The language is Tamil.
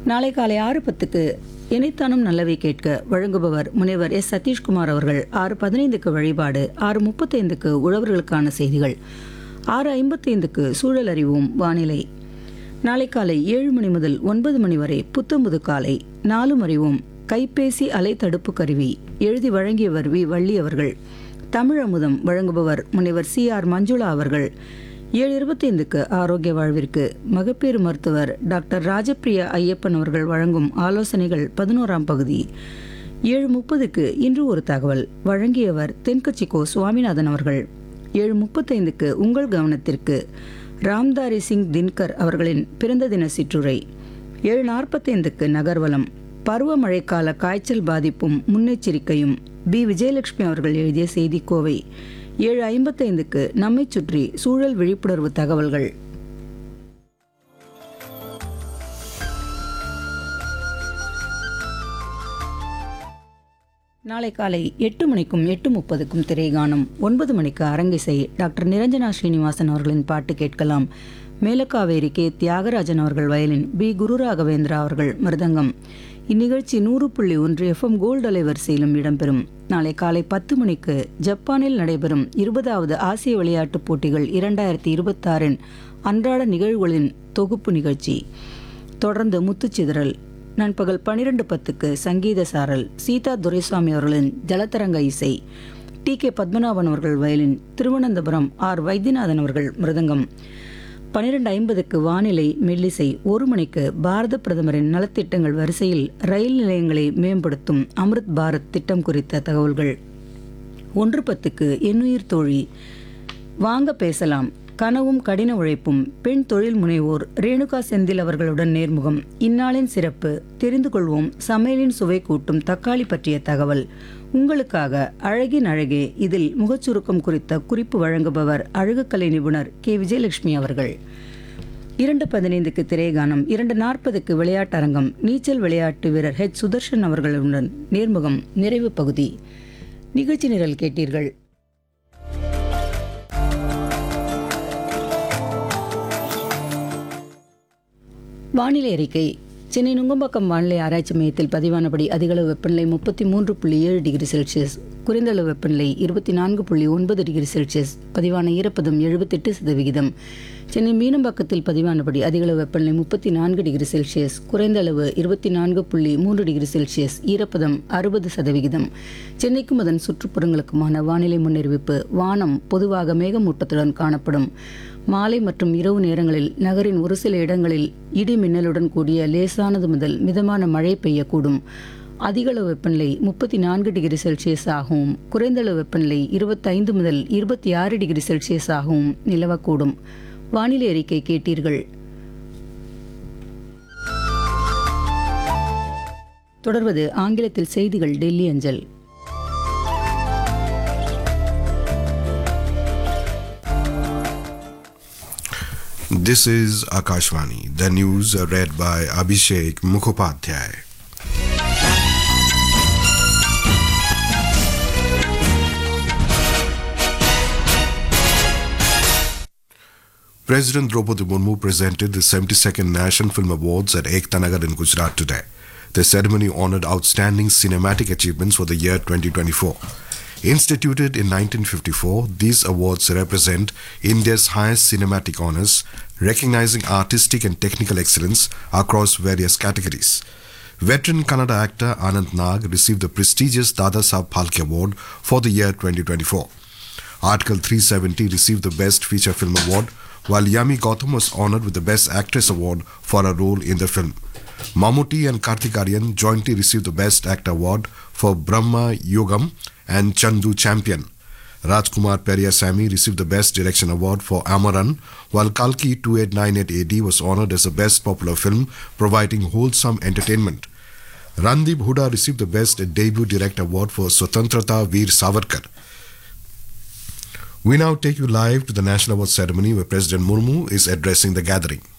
நாளை காலை ஆறு பத்துக்கு இணைத்தானும் நல்லவை கேட்க வழங்குபவர் முனைவர் எஸ் சதீஷ்குமார் அவர்கள் ஆறு பதினைந்துக்கு வழிபாடு ஆறு முப்பத்தைந்துக்கு உழவர்களுக்கான செய்திகள் ஆறு ஐம்பத்தைந்துக்கு சூழல் அறிவோம் வானிலை நாளை காலை ஏழு மணி முதல் ஒன்பது மணி வரை புத்தம்புது காலை நாலும் அறிவோம் கைபேசி அலை தடுப்பு கருவி எழுதி வழங்கியவர் வி வள்ளி அவர்கள் தமிழ் அமுதம் வழங்குபவர் முனைவர் சி ஆர் மஞ்சுளா அவர்கள் ஏழு இருபத்தைந்துக்கு ஆரோக்கிய வாழ்விற்கு மகப்பேறு மருத்துவர் டாக்டர் ராஜப்பிரியா ஐயப்பன் அவர்கள் வழங்கும் ஆலோசனைகள் பதினோராம் பகுதி ஏழு முப்பதுக்கு இன்று ஒரு தகவல் வழங்கியவர் தென்கட்சி கோ சுவாமிநாதன் அவர்கள் ஏழு முப்பத்தைந்துக்கு உங்கள் கவனத்திற்கு ராம்தாரி சிங் தின்கர் அவர்களின் பிறந்த தின சிற்றுரை ஏழு நாற்பத்தைந்துக்கு நகர்வலம் பருவமழைக்கால காய்ச்சல் பாதிப்பும் முன்னெச்சரிக்கையும் பி விஜயலட்சுமி அவர்கள் எழுதிய செய்தி கோவை ஏழு ஐம்பத்தைந்துக்கு நம்மைச் சுற்றி சூழல் விழிப்புணர்வு தகவல்கள் நாளை காலை எட்டு மணிக்கும் எட்டு முப்பதுக்கும் திரைகாணும் ஒன்பது மணிக்கு அரங்கிசை டாக்டர் நிரஞ்சனா ஸ்ரீனிவாசன் அவர்களின் பாட்டு கேட்கலாம் மேலக்காவேரி கே தியாகராஜன் அவர்கள் வயலின் பி குருராகவேந்திரா அவர்கள் மிருதங்கம் இந்நிகழ்ச்சி நூறு புள்ளி ஒன்று எஃப்எம் கோல்டு அலைவரிசையிலும் இடம்பெறும் நாளை காலை பத்து மணிக்கு ஜப்பானில் நடைபெறும் இருபதாவது ஆசிய விளையாட்டுப் போட்டிகள் இரண்டாயிரத்தி இருபத்தாறின் அன்றாட நிகழ்வுகளின் தொகுப்பு நிகழ்ச்சி தொடர்ந்து முத்துச்சிதறல் நண்பகல் பனிரெண்டு பத்துக்கு சங்கீத சாரல் சீதா துரைசாமி அவர்களின் ஜலதரங்க இசை டி கே பத்மநாபன் அவர்கள் வயலின் திருவனந்தபுரம் ஆர் வைத்தியநாதன் அவர்கள் மிருதங்கம் பனிரெண்டு ஐம்பதுக்கு வானிலை மெல்லிசை ஒரு மணிக்கு பாரத பிரதமரின் நலத்திட்டங்கள் வரிசையில் ரயில் நிலையங்களை மேம்படுத்தும் அம்ருத் பாரத் திட்டம் குறித்த தகவல்கள் ஒன்று பத்துக்கு எண்ணுயிர் தோழி வாங்க பேசலாம் கனவும் கடின உழைப்பும் பெண் தொழில் முனைவோர் ரேணுகா செந்தில் அவர்களுடன் நேர்முகம் இந்நாளின் சிறப்பு தெரிந்து கொள்வோம் சமையலின் சுவை கூட்டும் தக்காளி பற்றிய தகவல் உங்களுக்காக அழகின் அழகே இதில் முகச்சுருக்கம் குறித்த குறிப்பு வழங்குபவர் அழகுக்கலை நிபுணர் கே விஜயலட்சுமி அவர்கள் இரண்டு பதினைந்துக்கு திரைகானம் இரண்டு நாற்பதுக்கு விளையாட்டரங்கம் நீச்சல் விளையாட்டு வீரர் ஹெச் சுதர்ஷன் அவர்களுடன் நேர்முகம் நிறைவு பகுதி நிகழ்ச்சி நிரல் கேட்டீர்கள் வானிலை அறிக்கை சென்னை நுங்கம்பாக்கம் வானிலை ஆராய்ச்சி மையத்தில் பதிவானபடி அதிகளவு வெப்பநிலை முப்பத்தி மூன்று புள்ளி ஏழு டிகிரி செல்சியஸ் குறைந்த அளவு வெப்பநிலை இருபத்தி நான்கு புள்ளி ஒன்பது டிகிரி செல்சியஸ் பதிவான ஈரப்பதம் எழுபத்தெட்டு சதவிகிதம் சென்னை மீனம்பாக்கத்தில் பதிவானபடி அதிகளவு வெப்பநிலை முப்பத்தி நான்கு டிகிரி செல்சியஸ் குறைந்த அளவு இருபத்தி நான்கு புள்ளி மூன்று டிகிரி செல்சியஸ் ஈரப்பதம் அறுபது சதவிகிதம் சென்னைக்கும் அதன் சுற்றுப்புறங்களுக்குமான வானிலை முன்னறிவிப்பு வானம் பொதுவாக மேகமூட்டத்துடன் காணப்படும் மாலை மற்றும் இரவு நேரங்களில் நகரின் ஒரு சில இடங்களில் இடி மின்னலுடன் கூடிய லேசானது முதல் மிதமான மழை பெய்யக்கூடும் அதிகளவு வெப்பநிலை முப்பத்தி நான்கு டிகிரி செல்சியஸ் ஆகவும் குறைந்தளவு வெப்பநிலை இருபத்தைந்து முதல் இருபத்தி ஆறு டிகிரி செல்சியஸ் ஆகவும் நிலவக்கூடும் வானிலை அறிக்கை கேட்டீர்கள் தொடர்வது ஆங்கிலத்தில் செய்திகள் டெல்லி அஞ்சல் This is Akashvani. The news are read by Abhishek Mukhopadhyay. President Draupadi Murmu presented the 72nd National Film Awards at Ekta Nagar in Gujarat today. The ceremony honored outstanding cinematic achievements for the year 2024. Instituted in 1954, these awards represent India's highest cinematic honors, recognizing artistic and technical excellence across various categories. Veteran Kannada actor Anand Nag received the prestigious Dada Saab Phalke Award for the year 2024. Article 370 received the Best Feature Film Award, while Yami Gautam was honored with the Best Actress Award for her role in the film. Mammootty and Karthik Aryan jointly received the Best Actor Award for Brahma Yogam and Chandu Champion. Rajkumar Periasamy received the Best Direction Award for Amaran, while Kalki 2898 AD was honored as the Best Popular Film, providing wholesome entertainment. Randeep Huda received the Best Debut Direct Award for Swatantrata Veer Savarkar. We now take you live to the National Award ceremony where President Murmu is addressing the gathering.